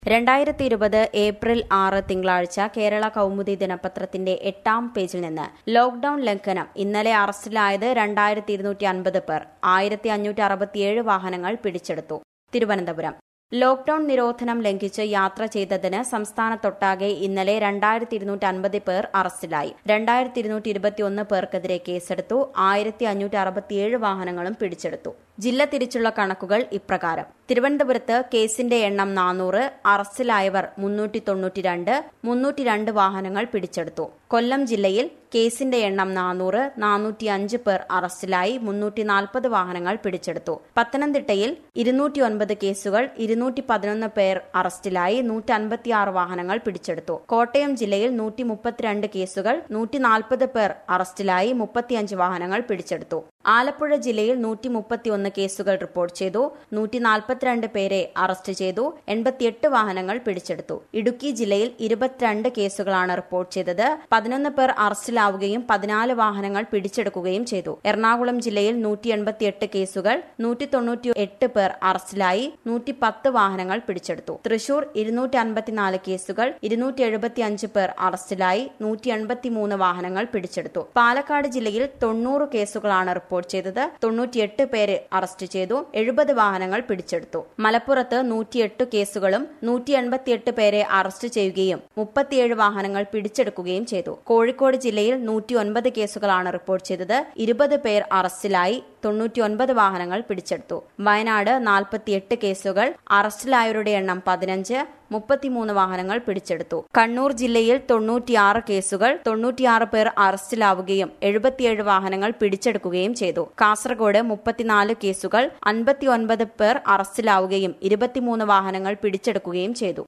രണ്ടായിരത്തി ഇരുപത് ഏപ്രിൽ ആറ് തിങ്കളാഴ്ച കേരള കൗമുദി ദിനപത്രത്തിന്റെ എട്ടാം പേജിൽ നിന്ന് ലോക്ഡൌൺ ലംഘനം ഇന്നലെ അറസ്റ്റിലായത് രണ്ടായിരത്തി ഇരുന്നൂറ്റി അൻപത് പേർ ആയിരത്തി അഞ്ഞൂറ്റി അറുപത്തിയേഴ് വാഹനങ്ങൾ പിടിച്ചെടുത്തു തിരുവനന്തപുരം ലോക്ഡൌൺ നിരോധനം ലംഘിച്ച് യാത്ര ചെയ്തതിന് സംസ്ഥാനത്തൊട്ടാകെ ഇന്നലെ രണ്ടായിരത്തി ഇരുന്നൂറ്റി അൻപത് പേർ അറസ്റ്റിലായി രണ്ടായിരത്തി ഇരുന്നൂറ്റി ഇരുപത്തിയൊന്ന് പേർക്കെതിരെ കേസെടുത്തു ആയിരത്തി അഞ്ഞൂറ്റി അറുപത്തിയേഴ് വാഹനങ്ങളും പിടിച്ചെടുത്തു ജില്ല തിരിച്ചുള്ള കണക്കുകൾ ഇപ്രകാരം തിരുവനന്തപുരത്ത് കേസിന്റെ എണ്ണം നാനൂറ് അറസ്റ്റിലായവർ മുന്നൂറ്റി തൊണ്ണൂറ്റിരണ്ട് മുന്നൂറ്റി രണ്ട് വാഹനങ്ങൾ പിടിച്ചെടുത്തു കൊല്ലം ജില്ലയിൽ കേസിന്റെ എണ്ണം നാനൂറ് നാനൂറ്റി അഞ്ച് പേർ അറസ്റ്റിലായി മുന്നൂറ്റി നാൽപ്പത് വാഹനങ്ങൾ പിടിച്ചെടുത്തു പത്തനംതിട്ടയിൽ ഇരുന്നൂറ്റി ഒൻപത് കേസുകൾ ഇരുന്നൂറ്റി പതിനൊന്ന് പേർ അറസ്റ്റിലായി നൂറ്റി അൻപത്തിയാറ് വാഹനങ്ങൾ പിടിച്ചെടുത്തു കോട്ടയം ജില്ലയിൽ നൂറ്റി മുപ്പത്തിരണ്ട് കേസുകൾ നൂറ്റി നാൽപ്പത് പേർ അറസ്റ്റിലായി മുപ്പത്തിയഞ്ച് വാഹനങ്ങൾ പിടിച്ചെടുത്തു ആലപ്പുഴ ജില്ലയിൽ നൂറ്റി മുപ്പത്തിയൊന്ന് കേസുകൾ റിപ്പോർട്ട് ചെയ്തു നൂറ്റി നാൽപ്പത്തിരണ്ട് പേരെ അറസ്റ്റ് ചെയ്തു എൺപത്തിയെട്ട് വാഹനങ്ങൾ പിടിച്ചെടുത്തു ഇടുക്കി ജില്ലയിൽ ഇരുപത്തിരണ്ട് കേസുകളാണ് റിപ്പോർട്ട് ചെയ്തത് പതിനൊന്ന് പേർ അറസ്റ്റിലാവുകയും പതിനാല് വാഹനങ്ങൾ പിടിച്ചെടുക്കുകയും ചെയ്തു എറണാകുളം ജില്ലയിൽ നൂറ്റി എൺപത്തിയെട്ട് കേസുകൾ നൂറ്റി തൊണ്ണൂറ്റി എട്ട് പേർ അറസ്റ്റിലായി നൂറ്റി പത്ത് വാഹനങ്ങൾ പിടിച്ചെടുത്തു തൃശൂർ ഇരുന്നൂറ്റി അൻപത്തിനാല് കേസുകൾ ഇരുന്നൂറ്റി എഴുപത്തി അഞ്ച് പേർ അറസ്റ്റിലായി നൂറ്റി എൺപത്തിമൂന്ന് വാഹനങ്ങൾ പിടിച്ചെടുത്തു പാലക്കാട് ജില്ലയിൽ തൊണ്ണൂറ് കേസുകളാണ് റിപ്പോർട്ട് ചെയ്തത് തൊണ്ണൂറ്റിയെട്ട് പേരെ അറസ്റ്റ് ചെയ്തു എഴുപത് വാഹനങ്ങൾ പിടിച്ചെടുത്തു മലപ്പുറത്ത് നൂറ്റിയെട്ട് കേസുകളും നൂറ്റി എൺപത്തിയെട്ട് പേരെ അറസ്റ്റ് ചെയ്യുകയും മുപ്പത്തിയേഴ് വാഹനങ്ങൾ പിടിച്ചെടുക്കുകയും ചെയ്തു കോഴിക്കോട് ജില്ലയിൽ നൂറ്റി ഒൻപത് കേസുകളാണ് റിപ്പോർട്ട് ചെയ്തത് ഇരുപത് പേർ അറസ്റ്റിലായി തൊണ്ണൂറ്റിയൊൻപത് വാഹനങ്ങൾ പിടിച്ചെടുത്തു വയനാട് നാൽപ്പത്തിയെട്ട് കേസുകൾ അറസ്റ്റിലായവരുടെ എണ്ണം പതിനഞ്ച് മുപ്പത്തിമൂന്ന് വാഹനങ്ങൾ പിടിച്ചെടുത്തു കണ്ണൂർ ജില്ലയിൽ തൊണ്ണൂറ്റിയാറ് കേസുകൾ തൊണ്ണൂറ്റിയാറ് പേർ അറസ്റ്റിലാവുകയും എഴുപത്തിയേഴ് വാഹനങ്ങൾ പിടിച്ചെടുക്കുകയും ചെയ്തു കാസർഗോഡ് മുപ്പത്തിനാല് കേസുകൾ അൻപത്തിയൊൻപത് പേർ അറസ്റ്റിലാവുകയും ഇരുപത്തിമൂന്ന് വാഹനങ്ങൾ പിടിച്ചെടുക്കുകയും ചെയ്തു